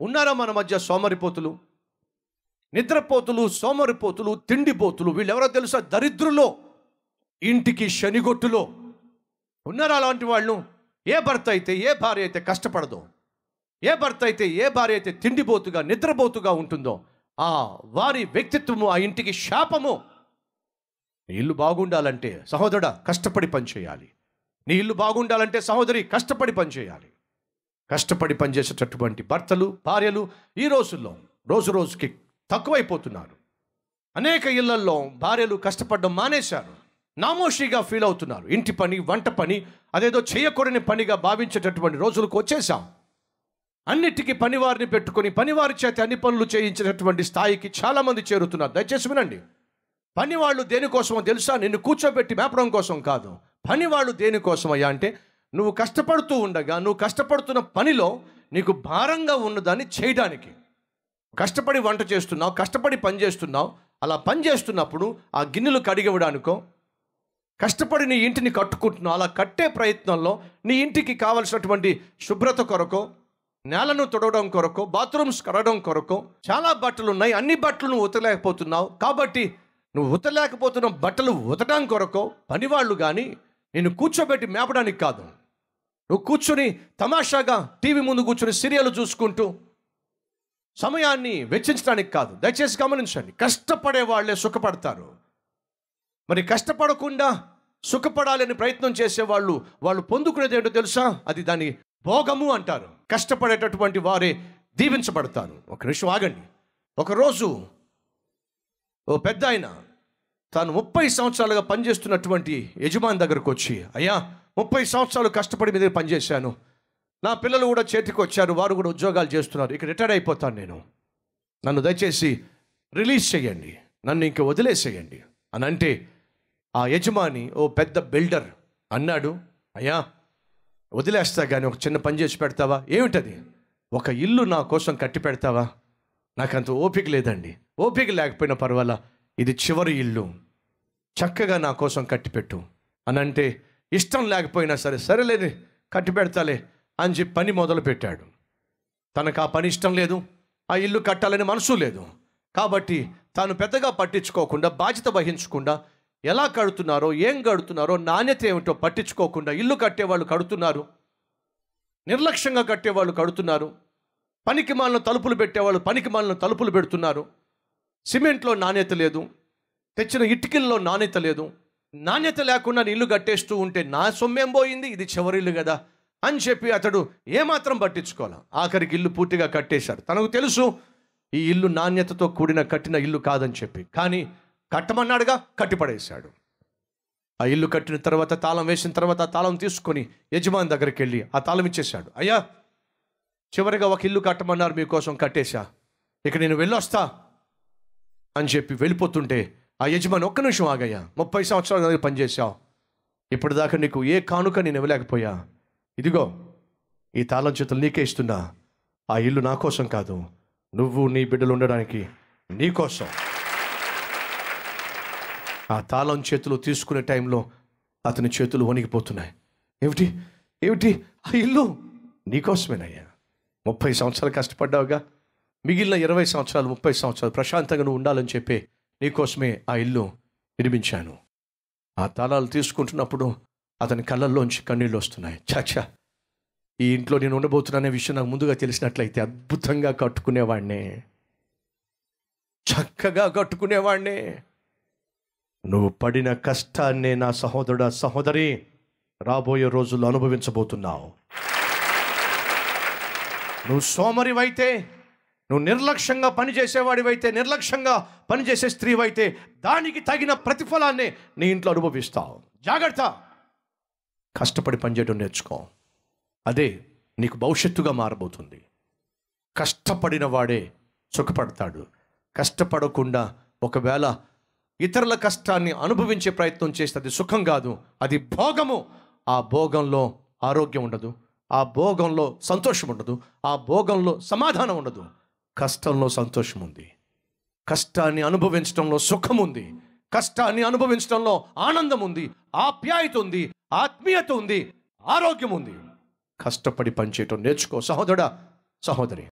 ఉన్నారా మన మధ్య సోమరిపోతులు నిద్రపోతులు సోమరిపోతులు తిండిపోతులు వీళ్ళెవరో తెలుసా దరిద్రులో ఇంటికి శనిగొట్టులో ఉన్నారా అలాంటి వాళ్ళు ఏ భర్త అయితే ఏ భార్య అయితే కష్టపడదో ఏ భర్త అయితే ఏ భార్య అయితే తిండిపోతుగా నిద్రపోతుగా ఉంటుందో ఆ వారి వ్యక్తిత్వము ఆ ఇంటికి శాపము నీ ఇల్లు బాగుండాలంటే సహోదరుడా కష్టపడి పనిచేయాలి నీ ఇల్లు బాగుండాలంటే సహోదరి కష్టపడి పనిచేయాలి కష్టపడి పనిచేసేటటువంటి భర్తలు భార్యలు ఈ రోజుల్లో రోజు రోజుకి తక్కువైపోతున్నారు అనేక ఇళ్లల్లో భార్యలు కష్టపడడం మానేశారు నామోషిగా ఫీల్ అవుతున్నారు ఇంటి పని వంట పని అదేదో చేయకూడని పనిగా భావించేటటువంటి రోజులకు వచ్చేసాం అన్నిటికీ పనివారిని పెట్టుకొని పనివారి చేత అన్ని పనులు చేయించేటటువంటి స్థాయికి చాలామంది చేరుతున్నారు దయచేసి వినండి పనివాళ్ళు దేనికోసమో తెలుసా నిన్ను కూర్చోబెట్టి మేపడం కోసం కాదు పనివాళ్ళు దేనికోసం అయ్యా అంటే నువ్వు కష్టపడుతూ ఉండగా నువ్వు కష్టపడుతున్న పనిలో నీకు భారంగా ఉన్నదాన్ని చేయడానికి కష్టపడి వంట చేస్తున్నావు కష్టపడి పని చేస్తున్నావు అలా పని చేస్తున్నప్పుడు ఆ గిన్నెలు కడిగివ్వడానికో కష్టపడి నీ ఇంటిని కట్టుకుంటున్నావు అలా కట్టే ప్రయత్నంలో నీ ఇంటికి కావలసినటువంటి శుభ్రత కొరకు నేలను తుడవడం కొరకు బాత్రూమ్స్ కడగడం కొరకు చాలా బట్టలు ఉన్నాయి అన్ని బట్టలు నువ్వు ఉతలేకపోతున్నావు కాబట్టి నువ్వు ఉతలేకపోతున్న బట్టలు ఉతకడం కొరకు పనివాళ్ళు కానీ నిన్ను కూర్చోబెట్టి మేపడానికి కాదు నువ్వు కూర్చుని తమాషాగా టీవీ ముందు కూర్చుని సీరియల్ చూసుకుంటూ సమయాన్ని వెచ్చించడానికి కాదు దయచేసి గమనించండి కష్టపడే వాళ్ళే సుఖపడతారు మరి కష్టపడకుండా సుఖపడాలని ప్రయత్నం చేసేవాళ్ళు వాళ్ళు పొందుకునేది ఏంటో తెలుసా అది దాని భోగము అంటారు కష్టపడేటటువంటి వారే దీవించబడతారు ఒక నిమిషం ఆగండి ఒకరోజు ఓ పెద్ద ఆయన తాను ముప్పై సంవత్సరాలుగా పనిచేస్తున్నటువంటి యజమాని దగ్గరకు వచ్చి అయ్యా ముప్పై సంవత్సరాలు కష్టపడి మీద పనిచేశాను నా పిల్లలు కూడా చేతికి వచ్చారు వారు కూడా ఉద్యోగాలు చేస్తున్నారు ఇక రిటైర్ అయిపోతాను నేను నన్ను దయచేసి రిలీజ్ చేయండి నన్ను ఇంక వదిలేసేయండి అని అంటే ఆ యజమాని ఓ పెద్ద బిల్డర్ అన్నాడు అయ్యా వదిలేస్తా కానీ ఒక చిన్న పని చేసి పెడతావా ఏమిటది ఒక ఇల్లు నా కోసం కట్టి పెడతావా నాకంత ఓపిక లేదండి ఓపిక లేకపోయినా పర్వాలా ఇది చివరి ఇల్లు చక్కగా నా కోసం కట్టిపెట్టు అని అంటే ఇష్టం లేకపోయినా సరే సరేలేని కట్టి పెడతాలే అని చెప్పి పని మొదలు పెట్టాడు తనకు ఆ పని ఇష్టం లేదు ఆ ఇల్లు కట్టాలని మనసు లేదు కాబట్టి తాను పెద్దగా పట్టించుకోకుండా బాధ్యత వహించకుండా ఎలా కడుతున్నారో ఏం కడుతున్నారో నాణ్యత ఏమిటో పట్టించుకోకుండా ఇల్లు కట్టేవాళ్ళు కడుతున్నారు నిర్లక్ష్యంగా కట్టేవాళ్ళు కడుతున్నారు పనికి మాలిన తలుపులు పెట్టేవాళ్ళు పనికి మాలిన తలుపులు పెడుతున్నారు సిమెంట్లో నాణ్యత లేదు తెచ్చిన ఇటుకల్లో నాణ్యత లేదు నాణ్యత లేకుండా నేను ఇల్లు కట్టేస్తూ ఉంటే నా సొమ్మేం పోయింది ఇది చివరి ఇల్లు కదా అని చెప్పి అతడు ఏమాత్రం పట్టించుకోవాలి ఆఖరికి ఇల్లు పూర్తిగా కట్టేశారు తనకు తెలుసు ఈ ఇల్లు నాణ్యతతో కూడిన కట్టిన ఇల్లు కాదని చెప్పి కానీ కట్టమన్నాడుగా కట్టిపడేశాడు ఆ ఇల్లు కట్టిన తర్వాత తాళం వేసిన తర్వాత ఆ తాళం తీసుకొని యజమాని దగ్గరికి వెళ్ళి ఆ తాళం ఇచ్చేశాడు అయ్యా చివరిగా ఒక ఇల్లు కట్టమన్నారు మీకోసం కట్టేశా ఇక నేను వెళ్ళొస్తా అని చెప్పి వెళ్ళిపోతుంటే ఆ యజమాని ఒక్క నిమిషం ఆగయ్యా ముప్పై సంవత్సరాల దగ్గర పనిచేశావు ఇప్పటిదాకా నీకు ఏ కానుక నేను ఇవ్వలేకపోయా ఇదిగో ఈ తాళం చేతులు నీకే ఇస్తున్నా ఆ ఇల్లు నా కోసం కాదు నువ్వు నీ బిడ్డలు ఉండడానికి నీ కోసం ఆ తాళం చేతులు తీసుకునే టైంలో అతని చేతులు వణికిపోతున్నాయి ఏమిటి ఏమిటి ఆ ఇల్లు నీకోసమేనయ్యా ముప్పై సంవత్సరాలు కష్టపడ్డావుగా మిగిలిన ఇరవై సంవత్సరాలు ముప్పై సంవత్సరాలు ప్రశాంతంగా నువ్వు ఉండాలని చెప్పి నీకోసమే ఆ ఇల్లు నిర్మించాను ఆ తాళాలు తీసుకుంటున్నప్పుడు అతని కళ్ళల్లోంచి కన్నీళ్ళు వస్తున్నాయి చాచా ఈ ఇంట్లో నేను ఉండబోతున్నానే విషయం నాకు ముందుగా తెలిసినట్లయితే అద్భుతంగా కట్టుకునేవాడినే చక్కగా కట్టుకునేవాడినే నువ్వు పడిన కష్టాన్నే నా సహోదరుడ సహోదరి రాబోయే రోజుల్లో అనుభవించబోతున్నావు నువ్వు సోమరివైతే నువ్వు నిర్లక్ష్యంగా పనిచేసేవాడివైతే నిర్లక్ష్యంగా పనిచేసే స్త్రీవైతే దానికి తగిన ప్రతిఫలాన్ని నీ ఇంట్లో అనుభవిస్తావు జాగ్రత్త కష్టపడి పనిచేయడం నేర్చుకో అదే నీకు భవిష్యత్తుగా మారబోతుంది కష్టపడిన వాడే సుఖపడతాడు కష్టపడకుండా ఒకవేళ ఇతరుల కష్టాన్ని అనుభవించే ప్రయత్నం చేస్తే అది సుఖం కాదు అది భోగము ఆ భోగంలో ఆరోగ్యం ఉండదు ఆ భోగంలో సంతోషం ఉండదు ఆ భోగంలో సమాధానం ఉండదు కష్టంలో సంతోషం ఉంది కష్టాన్ని అనుభవించడంలో సుఖం ఉంది కష్టాన్ని అనుభవించడంలో ఆనందం ఉంది ఆప్యాయత ఉంది ఆత్మీయత ఉంది ఆరోగ్యం ఉంది కష్టపడి పనిచేయటం నేర్చుకో సహోదరుడా సహోదరి